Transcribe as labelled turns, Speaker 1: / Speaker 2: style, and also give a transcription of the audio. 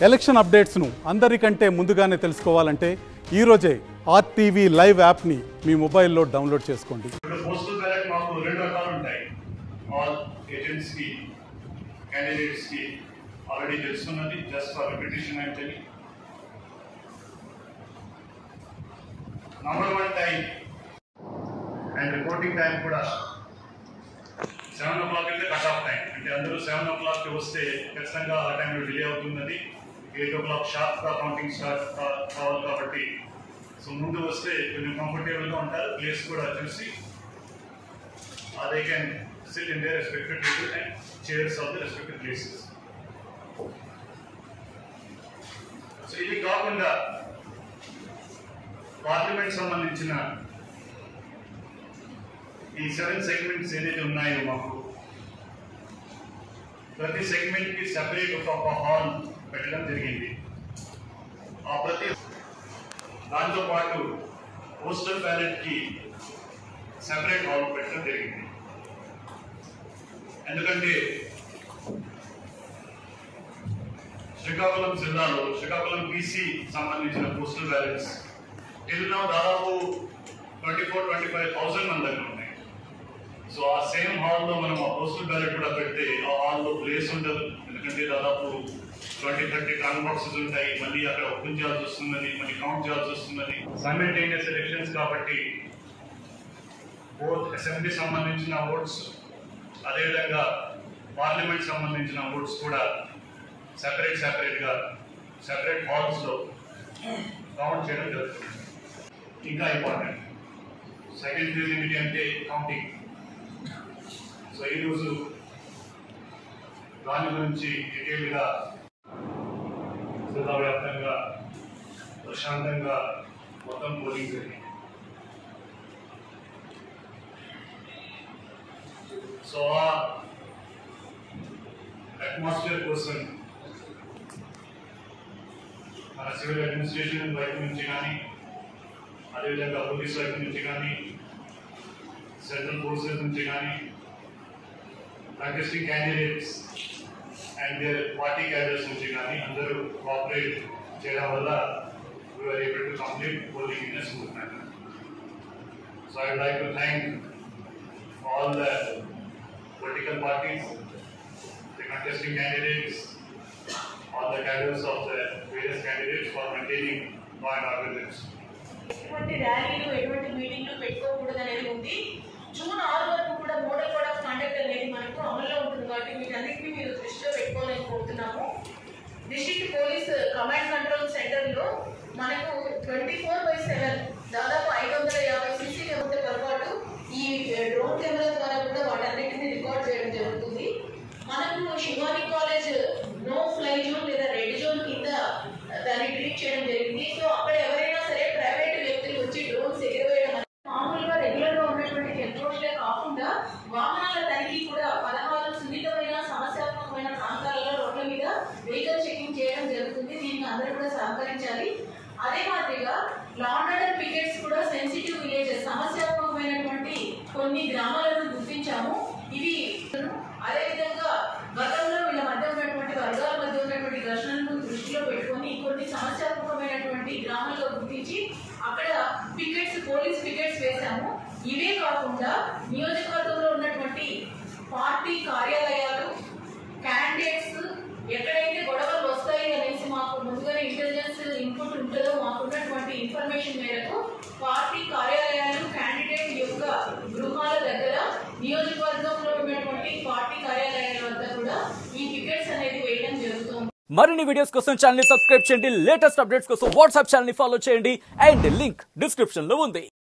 Speaker 1: Election అప్డేట్స్ను అందరికంటే ముందుగానే తెలుసుకోవాలంటే ఈరోజే ఆర్టీవీ లైవ్ యాప్ని మీ మొబైల్లో డౌన్లోడ్ చేసుకోండి
Speaker 2: ఇప్పుడు పోస్టల్ బ్యాలెట్ మాకు రెండు రకాలు ఉంటాయి ఆల్ ఏజెంట్స్ కి క్యాండిడేట్స్ కి ఆల్రెడీ తెలుసుకున్నది జస్ట్ ఫర్ రిపిటేషన్ అయితే number one time and reporting time కూడా సెవెన్ ఓ క్లాక్ అయితే కట్ ఆఫ్ టైం అంటే అందరూ సెవెన్ ఓ క్లాక్ వస్తే ఖచ్చితంగా ఆ టైంలో డిలే అవుతున్నది ఎయిట్ ఓ క్లాక్ షార్ప్ గా కౌంటింగ్ స్టార్ట్ కా- కావాలి కాబట్టి సో ముందు వస్తే కొంచెం కంఫర్టబుల్ గా ఉంటారు ప్లేస్ కూడా చూసి they can sit in their respected table and chairs of the respected places so ఇది కాకుండా పార్లమెంట్ సంబంధించిన ఈ సెవెన్ సెగ్మెంట్స్ ఏదైతే ఉన్నాయో మాకు ప్రతి సెగ్మెంట్ కి సెపరేట్ ఒక హాల్ పెట్టడం జరిగింది ఆ ప్రతి దాంతో పాటు పోస్టల్ బ్యాలెట్ కి సెపరేట్ హాల్ పెట్టడం జరిగింది ఎందుకంటే శ్రీకాకుళం జిల్లాలో శ్రీకాకుళం బీసీ సంబంధించిన పోస్టల్ బ్యాలెట్స్ టిల్ నౌ దాదాపు twenty four twenty five thousand మన దగ్గర ఉన్నాయి సో ఆ సేమ్ హాల్లో మనం ఆ పోస్టల్ బ్యాలెట్ కూడా పెడితే ఆ హాల్లో ప్లేస్ ఉండదు ఎందుకంటే దాదాపు ట్వంటీ థర్టీ టన్ బాక్సెస్ ఉంటాయి మళ్ళీ అక్కడ ఓపెన్ చేయాల్సి వస్తున్నది మళ్ళీ కౌంట్ చేయాల్సి వస్తున్నది సైమల్టేనియస్ ఎలక్షన్స్ కాబట్టి బోత్ అసెంబ్లీ సంబంధించిన ఓట్స్ అదేవిధంగా పార్లమెంట్ సంబంధించిన ఓట్స్ కూడా సెపరేట్ సెపరేట్ గా సెపరేట్ హాల్స్ లో కౌంట్ చేయడం జరుగుతుంది ఇంకా ఇంపార్టెంట్ సెకండ్ ఫేజ్ ఏమిటి అంటే కౌంటింగ్ సో ఈరోజు దాని గురించి డీటెయిల్గా జిల్లా వ్యాప్తంగా ప్రశాంతంగా మొత్తం పోలింగ్ జరిగింది సో ఆ అట్మాస్ఫియర్ కోసం మన సివిల్ అడ్మినిస్ట్రేషన్ వైపు నుంచి కానీ అదేవిధంగా పోలీస్ వైపు నుంచి కానీ సెంట్రల్ ఫోర్సెస్ నుంచి కానీ contesting candidates and their party cadres నుంచి కానీ అందరూ కోఆపరేట్ చేయడం వల్ల we are able to complete polling in smooth manner so I like to thank all the political parties the contesting candidates, all the cadres of the various candidates for maintaining law and order limits.
Speaker 3: ఎటువంటి ర్యాలీలు ఎటువంటి మీటింగ్లు పెట్టుకోకూడదు అనేది ఉంది June ఆరు వరకు కూడా మోడల్ కోడ్ ఆఫ్ కండక్ట్ అనేది మనకు అమల్లో ఉంటుంది కాబట్టి వీటన్నిటిని మీరు దృష్టిలో పెట్టుకోవాలని కోరుతున్నాము district police command control center లో మనకు ట్వంటీ ఫోర్ బై సెవెన్ దాదాపు ఐదు వందల యాభై సీసీ కెమెరాలతో పాటు ఈ డ్రోన్ కెమెరా ద్వారా కూడా వాటన్నిటిని రికార్డ్ చేయడం జరుగుతుంది మనకు Shivani college no fly zone లేదా రెడ్ జోన్ కింద దాన్ని ట్రీట్ చేయడం జరిగింది సో అక్కడ ఎవరైనా సరే ప్రైవేట్ వ్యక్తులు వచ్చి డ్రోన్స్ ఎగరవేయడం అనేది మామూలుగా రెగ్యులర్ గా ఉన్నటువంటి కంట్రోల్స్లే కాకుండా వాహనాల తనిఖీ కూడా పదహారు సున్నితమైన సమస్యాత్మకమైన ప్రాంతాలలో రోడ్ల మీద వెహికల్ చెకింగ్ చేయడం జరుగుతుంది దీనికి అందరూ కూడా సహకరించాలి అదే మాదిరిగా లాండ్ ఆర్డర్ పికెట్స్ కూడా సెన్సిటివ్ విలేజెస్ సమస్యాత్మకమైనటువంటి కొన్ని గ్రామాలను గుర్తించాము ఇవి అదేవిధంగా గతంలో వీళ్ళ మధ్య ఉన్నటువంటి వర్గాల మధ్య ఉన్నటువంటి ఘర్షణలను దృష్టిలో పెట్టుకొని కొన్ని సమస్యాత్మకమైనటువంటి గ్రామాల్లో గుర్తించి అక్కడ పికెట్స్ పోలీస్ పికెట్స్ వేశాము ఇవే కాకుండా నియోజకవర్గంలో ఉన్నటువంటి పార్టీ కార్యాలయాలు క్యాండిడేట్స్ ఎక్కడైతే గొడవలు వస్తాయి అనేసి మాకు ముందుగానే ఇంటెలిజెన్స్ ఇన్పుట్ ఉంటుందో మాకున్నటువంటి ఇన్ఫర్మేషన్ మేరకు పార్టీ కార్యాలయాలు క్యాండిడేట్ యొక్క గృహాల దగ్గర నియోజకవర్గంలో ఉన్నటువంటి పార్టీ కార్యాలయాల వద్ద కూడా ఈ టికెట్స్ అనేది వేయడం జరుగుతుంది
Speaker 4: మరిన్ని వీడియోస్ కోసం ఛానల్ ని సబ్స్క్రైబ్ చేయండి లేటెస్ట్ అప్డేట్స్ కోసం వాట్సాప్ ఛానల్ ని ఫాలో చేయండి అండ్ లింక్ డిస్క్రిప్షన్ లో ఉంది